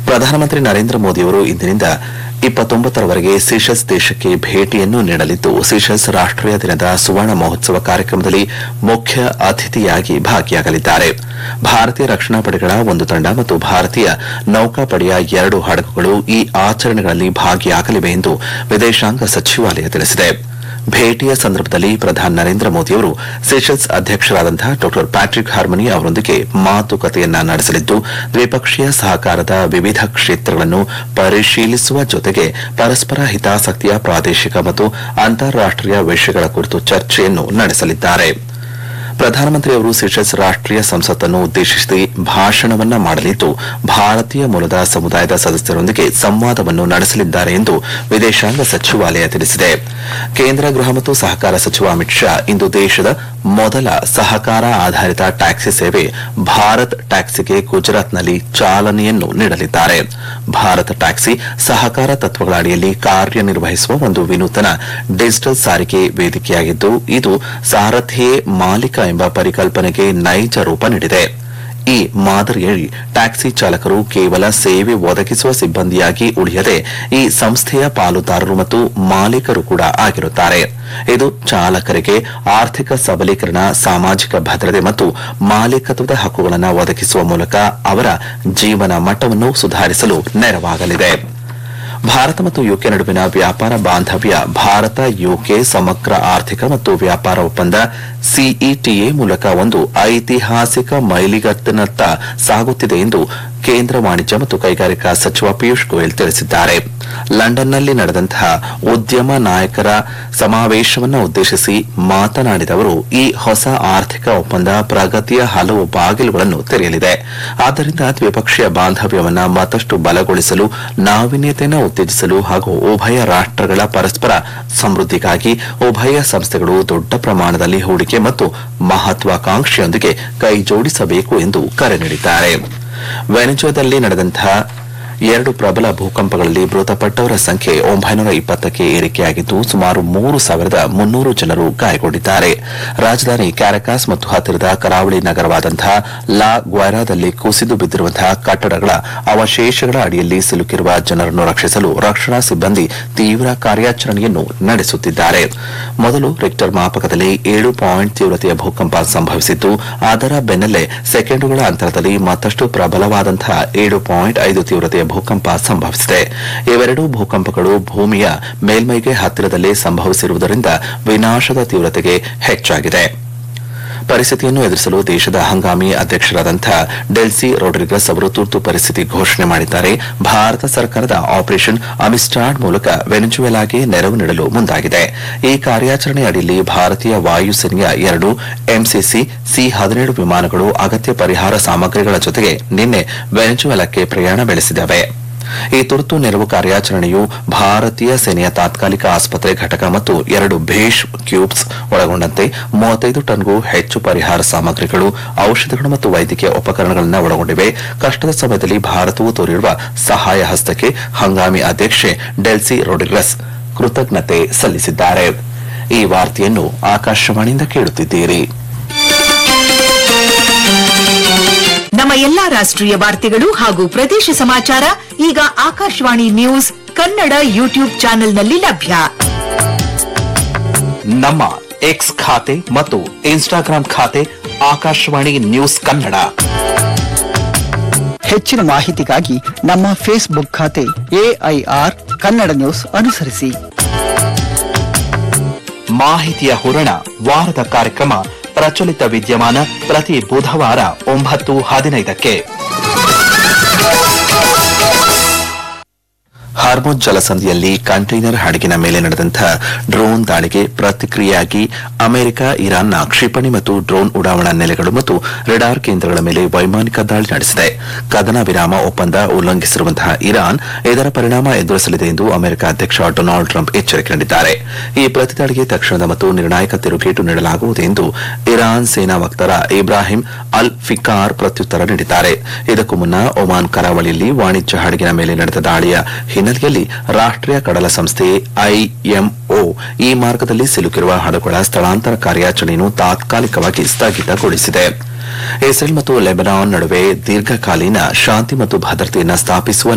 ಪ್ರಧಾನಮಂತ್ರಿ ನರೇಂದ್ರ ಮೋದಿಯವರು ಇಂದಿನಿಂದ ಇಪ್ಪತ್ತೊಂಬತ್ತರವರೆಗೆ ಸೀಶಲ್ಸ್ ದೇಶಕ್ಕೆ ಭೇಟಿಯನ್ನು ನೀಡಲಿದ್ದು ಸೀಶಲ್ಸ್ ರಾಷ್ಟೀಯ ದಿನದ ಸುವರ್ಣ ಮಹೋತ್ಸವ ಕಾರ್ಯಕ್ರಮದಲ್ಲಿ ಮುಖ್ಯ ಅತಿಥಿಯಾಗಿ ಭಾಗಿಯಾಗಲಿದ್ದಾರೆ ಭಾರತೀಯ ರಕ್ಷಣಾ ಪಡೆಗಳ ಒಂದು ತಂಡ ಮತ್ತು ಭಾರತೀಯ ನೌಕಾಪಡೆಯ ಎರಡು ಹಡಗುಗಳು ಈ ಆಚರಣೆಗಳಲ್ಲಿ ಭಾಗಿಯಾಗಲಿವೆ ಎಂದು ವಿದೇಶಾಂಗ ಸಚಿವಾಲಯ ತಿಳಿಸಿದೆ ಭೇಟಿಯ ಸಂದರ್ಭದಲ್ಲಿ ಪ್ರಧಾನಿ ನರೇಂದ್ರ ಮೋದಿಯವರು ಸೆಷಲ್ಸ್ ಅಧ್ಯಕ್ಷರಾದಂತಹ ಡಾ ಪ್ಯಾಟ್ರಿಕ್ ಹಾರ್ಮನಿ ಅವರೊಂದಿಗೆ ಮಾತುಕತೆಯನ್ನ ನಡೆಸಲಿದ್ದು ದ್ವಿಪಕ್ಷೀಯ ಸಹಕಾರದ ವಿವಿಧ ಕ್ಷೇತ್ರಗಳನ್ನು ಪರಿಶೀಲಿಸುವ ಜೊತೆಗೆ ಪರಸ್ಪರ ಹಿತಾಸಕ್ತಿಯ ಪ್ರಾದೇಶಿಕ ಮತ್ತು ಅಂತಾರಾಷ್ಟೀಯ ವಿಷಯಗಳ ಕುರಿತು ಚರ್ಚೆಯನ್ನು ನಡೆಸಲಿದ್ದಾರೆ ಪ್ರಧಾನಮಂತ್ರಿಯವರು ಸೀಶಲ್ಸ್ ರಾಷ್ಟೀಯ ಸಂಸತ್ತನ್ನು ಉದ್ದೇಶಿಸಿ ಭಾಷಣವನ್ನ ಮಾಡಲಿದ್ದು ಭಾರತೀಯ ಮೂಲದ ಸಮುದಾಯದ ಸದಸ್ಯರೊಂದಿಗೆ ಸಂವಾದವನ್ನು ನಡೆಸಲಿದ್ದಾರೆ ಎಂದು ವಿದೇಶಾಂಗ ಸಚಿವಾಲಯ ತಿಳಿಸಿದೆ ಕೇಂದ್ರ ಗೃಹ ಮತ್ತು ಸಹಕಾರ ಸಚಿವ ಅಮಿತ್ ಶಾ ಇಂದು ದೇಶದ ಮೊದಲ ಸಹಕಾರ ಆಧಾರಿತ ಟ್ಯಾಕ್ಸಿ ಸೇವೆ ಭಾರತ್ ಟ್ಯಾಕ್ಸಿಗೆ ಗುಜರಾತ್ನಲ್ಲಿ ಚಾಲನೆಯನ್ನು ನೀಡಲಿದ್ದಾರೆ ಭಾರತ್ ಟ್ಯಾಕ್ಸಿ ಸಹಕಾರ ತತ್ವಗಳ ಅಡಿಯಲ್ಲಿ ಕಾರ್ಯನಿರ್ವಹಿಸುವ ಒಂದು ವಿನೂತನ ಡಿಜಿಟಲ್ ಸಾರಿಗೆ ವೇದಿಕೆಯಾಗಿದ್ದು ಇದು ಸಾರಥಿಯೇ ಮಾಲೀಕ ಎಂಬ ಪರಿಕಲ್ಪನೆಗೆ ನೈಜ ರೂಪ ನೀಡಿದೆ ಈ ಮಾದರಿಯಲ್ಲಿ ಟ್ಯಾಕ್ಸಿ ಚಾಲಕರು ಕೇವಲ ಸೇವೆ ಒದಗಿಸುವ ಸಿಬ್ಬಂದಿಯಾಗಿ ಉಳಿಯದೆ ಈ ಸಂಸ್ಥೆಯ ಪಾಲುದಾರರು ಮತ್ತು ಮಾಲೀಕರು ಕೂಡ ಆಗಿರುತ್ತಾರೆ ಇದು ಚಾಲಕರಿಗೆ ಆರ್ಥಿಕ ಸಬಲೀಕರಣ ಸಾಮಾಜಿಕ ಭದ್ರತೆ ಮತ್ತು ಮಾಲೀಕತ್ವದ ಹಕ್ಕುಗಳನ್ನು ಒದಗಿಸುವ ಮೂಲಕ ಅವರ ಜೀವನ ಮಟ್ಟವನ್ನು ಸುಧಾರಿಸಲು ನೆರವಾಗಲಿದೆ ಭಾರತ ಮತ್ತು ಯುಕೆ ನಡುವಿನ ವ್ಯಾಪಾರ ಬಾಂಧವ್ಯ ಭಾರತ ಯುಕೆ ಸಮಗ್ರ ಆರ್ಥಿಕ ಮತ್ತು ವ್ಯಾಪಾರ ಒಪ್ಪಂದ ಸಿಇಟಿಎ ಮೂಲಕ ಒಂದು ಐತಿಹಾಸಿಕ ಮೈಲಿಗತ್ತಿನತ್ತ ಸಾಗುತ್ತಿದೆ ಎಂದು ಕೇಂದ್ರ ವಾಣಿಜ್ಯ ಮತ್ತು ಕೈಗಾರಿಕಾ ಸಚಿವ ಪಿಯೂಷ್ ಗೋಯಲ್ ತಿಳಿಸಿದ್ದಾರೆ ಲಂಡನ್ನಲ್ಲಿ ನಡೆದಂತಹ ಉದ್ಯಮ ನಾಯಕರ ಸಮಾವೇಶವನ್ನು ಉದ್ದೇಶಿಸಿ ಮಾತನಾಡಿದ ಅವರು ಈ ಹೊಸ ಆರ್ಥಿಕ ಒಪ್ಪಂದ ಪ್ರಗತಿಯ ಹಲವು ಬಾಗಿಲುಗಳನ್ನು ತೆರೆಯಲಿದೆ ಆದ್ದರಿಂದ ದ್ವಿಪಕ್ಷೀಯ ಬಾಂಧವ್ಯವನ್ನ ಮತ್ತಷ್ಟು ಬಲಗೊಳಿಸಲು ನಾವೀನ್ಯತೆಯನ್ನು ಉತ್ತೇಜಿಸಲು ಹಾಗೂ ಉಭಯ ರಾಷ್ಟಗಳ ಪರಸ್ಪರ ಸಮೃದ್ಧಿಗಾಗಿ ಉಭಯ ಸಂಸ್ಥೆಗಳು ದೊಡ್ಡ ಪ್ರಮಾಣದಲ್ಲಿ ಹೂಡಿಕೆ ಮತ್ತು ಮಹತ್ವಾಕಾಂಕ್ಷೆಯೊಂದಿಗೆ ಕೈಜೋಡಿಸಬೇಕು ಎಂದು ಕರೆ ನೀಡಿದ್ದಾರೆ ವೆನೆಜುವಾದಲ್ಲಿ ನಡೆದಂತಹ ಎರಡು ಪ್ರಬಲ ಭೂಕಂಪಗಳಲ್ಲಿ ಮೃತಪಟ್ಟವರ ಸಂಖ್ಯೆ ಒಂಬೈನೂರ ಇಪ್ಪತ್ತಕ್ಕೆ ಏರಿಕೆಯಾಗಿದ್ದು ಸುಮಾರು ಮೂರು ಸಾವಿರದ ಮುನ್ನೂರು ಜನರು ಗಾಯಗೊಂಡಿದ್ದಾರೆ ರಾಜಧಾನಿ ಕ್ಯಾರಕಾಸ್ ಮತ್ತು ಹತ್ತಿರದ ಕರಾವಳಿ ನಗರವಾದಂತಹ ಲಾ ಗ್ವಾರಾದಲ್ಲಿ ಕುಸಿದು ಬಿದ್ದಿರುವಂತಹ ಕಟ್ಟಡಗಳ ಅವಶೇಷಗಳ ಅಡಿಯಲ್ಲಿ ಸಿಲುಕಿರುವ ಜನರನ್ನು ರಕ್ಷಿಸಲು ರಕ್ಷಣಾ ಸಿಬ್ಬಂದಿ ತೀವ್ರ ಕಾರ್ಯಾಚರಣೆಯನ್ನು ನಡೆಸುತ್ತಿದ್ದಾರೆ ಮೊದಲು ರಿಕ್ಟರ್ ಮಾಪಕದಲ್ಲಿ ಏಳು ಪಾಯಿಂಟ್ ತೀವ್ರತೆಯ ಭೂಕಂಪ ಸಂಭವಿಸಿದ್ದು ಅದರ ಬೆನ್ನಲ್ಲೇ ಸೆಕೆಂಡುಗಳ ಅಂತರದಲ್ಲಿ ಮತ್ತಷ್ಟು ಪ್ರಬಲವಾದಂತಹ ಏಳು ಪಾಯಿಂಟ್ ಐದು ತೀವ್ರತೆಯ ಭೂಕಂಪ ಸಂಭವಿಸಿದೆ ಇವೆರಡೂ ಭೂಕಂಪಗಳು ಭೂಮಿಯ ಮೇಲ್ಮೈಗೆ ಹತ್ತಿರದಲ್ಲೇ ಸಂಭವಿಸಿರುವುದರಿಂದ ವಿನಾಶದ ತೀವ್ರತೆಗೆ ಹೆಚ್ಚಾಗಿದೆ ಪರಿಸ್ಥಿತಿಯನ್ನು ಎದುರಿಸಲು ದೇಶದ ಹಂಗಾಮಿ ಅಧ್ಯಕ್ಷರಾದಂತಹ ಡೆಲ್ಸಿ ರೊಡ್ರಿಗಸ್ ಅವರು ತುರ್ತು ಪರಿಸ್ಥಿತಿ ಘೋಷಣೆ ಮಾಡಿದ್ದಾರೆ ಭಾರತ ಸರ್ಕಾರದ ಆಪರೇಷನ್ ಅಮಿಸ್ಟಾಡ್ ಮೂಲಕ ವೆನೆಜುವೆಲಾಗೆ ನೆರವು ನೀಡಲು ಮುಂದಾಗಿದೆ ಈ ಕಾರ್ಯಾಚರಣೆ ಅಡಿಯಲ್ಲಿ ಭಾರತೀಯ ವಾಯುಸೇನೆಯ ಎರಡು ಎಂಸಿಸಿ ಸಿ ಹದಿನೇಳು ವಿಮಾನಗಳು ಅಗತ್ಯ ಪರಿಹಾರ ಸಾಮಗ್ರಿಗಳ ಜೊತೆಗೆ ನಿನ್ನೆ ವೆನೆಜುವೆಲಾಕ್ಕೆ ಪ್ರಯಾಣ ಬೆಳೆಸಿದವೆ ಈ ತುರ್ತು ನೆರವು ಕಾರ್ಯಾಚರಣೆಯು ಭಾರತೀಯ ಸೇನೆಯ ತಾತ್ಕಾಲಿಕ ಆಸ್ಪತ್ರೆ ಘಟಕ ಮತ್ತು ಎರಡು ಭೇಷ್ ಕ್ಯೂಬ್ಸ್ ಒಳಗೊಂಡಂತೆ ಮೂವತ್ತೈದು ಟನ್ಗೂ ಹೆಚ್ಚು ಪರಿಹಾರ ಸಾಮಗ್ರಿಗಳು ಔಷಧಗಳು ಮತ್ತು ವೈದ್ಯಕೀಯ ಉಪಕರಣಗಳನ್ನು ಒಳಗೊಂಡಿವೆ ಕಷ್ಟದ ಸಮಯದಲ್ಲಿ ಭಾರತವು ತೋರಿರುವ ಸಹಾಯ ಹಸ್ತಕ್ಕೆ ಹಂಗಾಮಿ ಅಧ್ಯಕ್ಷೆ ಡೆಲ್ಸಿ ರೊಡ್ರಿಗಸ್ ಕೃತಜ್ಞತೆ ಸಲ್ಲಿಸಿದ್ದಾರೆ ಈ ವಾರ್ತೆಯನ್ನು ಆಕಾಶವಾಣಿಯಿಂದ ಕೇಳುತ್ತಿದ್ದೀರಿ ನಮ್ಮ ಎಲ್ಲಾ ರಾಷ್ಟ್ರೀಯ ವಾರ್ತೆಗಳು ಹಾಗೂ ಪ್ರದೇಶ ಸಮಾಚಾರ ಈಗ ಆಕಾಶವಾಣಿ ನ್ಯೂಸ್ ಕನ್ನಡ ಯೂಟ್ಯೂಬ್ ಚಾನೆಲ್ನಲ್ಲಿ ಲಭ್ಯ ನಮ್ಮ ಎಕ್ಸ್ ಖಾತೆ ಮತ್ತು ಇನ್ಸ್ಟಾಗ್ರಾಂ ಖಾತೆ ಆಕಾಶವಾಣಿ ನ್ಯೂಸ್ ಕನ್ನಡ ಹೆಚ್ಚಿನ ಮಾಹಿತಿಗಾಗಿ ನಮ್ಮ ಫೇಸ್ಬುಕ್ ಖಾತೆ ಎಐಆರ್ ಕನ್ನಡ ನ್ಯೂಸ್ ಅನುಸರಿಸಿ ಮಾಹಿತಿಯ ಹೂರಣ ವಾರದ ಕಾರ್ಯಕ್ರಮ ಪ್ರಚಲಿತ ವಿದ್ಯಮಾನ ಪ್ರತಿ ಬುಧವಾರ ಒಂಬತ್ತು ಹದಿನೈದಕ್ಕೆ ಹಾರ್ಮೋನ್ ಜಲಸಂಧಿಯಲ್ಲಿ ಕಂಟೈನರ್ ಹಡಗಿನ ಮೇಲೆ ನಡೆದಂತಹ ಡ್ರೋನ್ ದಾಳಿಗೆ ಪ್ರತಿಕ್ರಿಯೆಯಾಗಿ ಅಮೆರಿಕ ಇರಾನ್ನ ಕ್ಷಿಪಣಿ ಮತ್ತು ಡ್ರೋನ್ ಉಡಾವಣಾ ನೆಲೆಗಳು ಮತ್ತು ರೆಡಾರ್ ಕೇಂದ್ರಗಳ ಮೇಲೆ ವೈಮಾನಿಕ ದಾಳಿ ನಡೆಸಿದೆ ಕದನ ವಿರಾಮ ಒಪ್ಪಂದ ಉಲ್ಲಂಘಿಸಿರುವಂತಹ ಇರಾನ್ ಇದರ ಪರಿಣಾಮ ಎದುರಿಸಲಿದೆ ಎಂದು ಅಮೆರಿಕ ಅಧ್ಯಕ್ಷ ಡೊನಾಲ್ಡ್ ಟ್ರಂಪ್ ಎಚ್ಚರಿಕೆ ನೀಡಿದ್ದಾರೆ ಈ ಪ್ರತಿದಾಳಿಗೆ ತಕ್ಷಣದ ಮತ್ತು ನಿರ್ಣಾಯಕ ತಿರುಗೇಟು ನೀಡಲಾಗುವುದು ಎಂದು ಇರಾನ್ ಸೇನಾ ವಕ್ತಾರ ಇಬ್ರಾಹಿಂ ಅಲ್ ಫಿಕಾರ್ ಪ್ರತ್ಯುತ್ತರ ನೀಡಿದ್ದಾರೆ ಇದಕ್ಕೂ ಮುನ್ನ ಒಮಾನ್ ಕರಾವಳಿಯಲ್ಲಿ ವಾಣಿಜ್ಯ ಹಡಗಿನ ಮೇಲೆ ನಡೆದ ದಾಳಿಯ ಹಿನ್ನೆಲೆಯಲ್ಲಿ ರಾಷ್ಟೀಯ ಕಡಲ ಸಂಸ್ಥೆ ಐಎಂಒ ಈ ಮಾರ್ಗದಲ್ಲಿ ಸಿಲುಕಿರುವ ಹಡಗುಗಳ ಸ್ಥಳಾಂತರ ಕಾರ್ಯಾಚರಣೆಯನ್ನು ತಾತ್ಕಾಲಿಕವಾಗಿ ಸ್ಥಗಿತಗೊಳಿಸಿದೆ ಇಸ್ರೇಲ್ ಮತ್ತು ಲೆಬನಾನ್ ನಡುವೆ ದೀರ್ಘಕಾಲೀನ ಶಾಂತಿ ಮತ್ತು ಭದ್ರತೆಯನ್ನು ಸ್ಥಾಪಿಸುವ